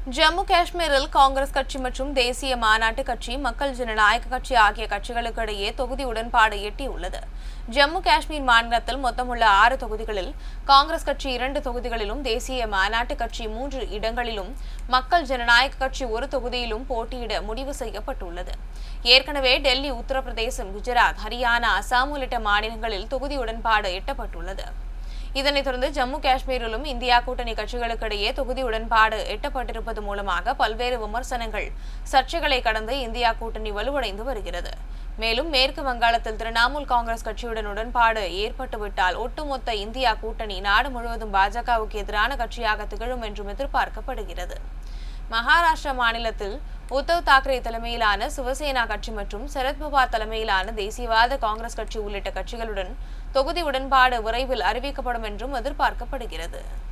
ஜம்மு காஷ்மீரில் காங்கிரஸ் கட்சி மற்றும் தேசிய மாநாட்டு கட்சி மக்கள் ஜனநாயக கட்சி ஆகிய கட்சிகளுக்கு இடையே தொகுதி உடன்பாடு எட்டியுள்ளது ஜம்மு காஷ்மீர் மாநிலத்தில் மொத்தமுள்ள ஆறு தொகுதிகளில் காங்கிரஸ் கட்சி இரண்டு தொகுதிகளிலும் தேசிய மாநாட்டு கட்சி மூன்று இடங்களிலும் மக்கள் ஜனநாயக கட்சி ஒரு தொகுதியிலும் போட்டியிட முடிவு செய்யப்பட்டுள்ளது ஏற்கனவே டெல்லி உத்தரப்பிரதேசம் குஜராத் ஹரியானா அசாம் உள்ளிட்ட மாநிலங்களில் தொகுதி உடன்பாடு எட்டப்பட்டுள்ளது இதனைத் தொடர்ந்து ஜம்மு காஷ்மீரிலும் இந்தியா கூட்டணி கட்சிகளுக்கிடையே தொகுதி உடன்பாடு எட்டப்பட்டிருப்பது மூலமாக பல்வேறு விமர்சனங்கள் சர்ச்சைகளை கடந்து இந்தியா கூட்டணி வலுவடைந்து வருகிறது மேலும் மேற்கு வங்காளத்தில் திரிணாமுல் காங்கிரஸ் கட்சியுடன் உடன்பாடு ஏற்பட்டுவிட்டால் ஒட்டுமொத்த இந்தியா கூட்டணி நாடு முழுவதும் பாஜகவுக்கு எதிரான கட்சியாக திகழும் என்றும் எதிர்பார்க்கப்படுகிறது மகாராஷ்டிரா மாநிலத்தில் உத்தவ் தாக்கரே தலைமையிலான சிவசேனா கட்சி மற்றும் சரத்பவார் தலைமையிலான தேசியவாத காங்கிரஸ் கட்சி உள்ளிட்ட கட்சிகளுடன் தொகுதி உடன்பாடு விரைவில் அறிவிக்கப்படும் என்றும் எதிர்பார்க்கப்படுகிறது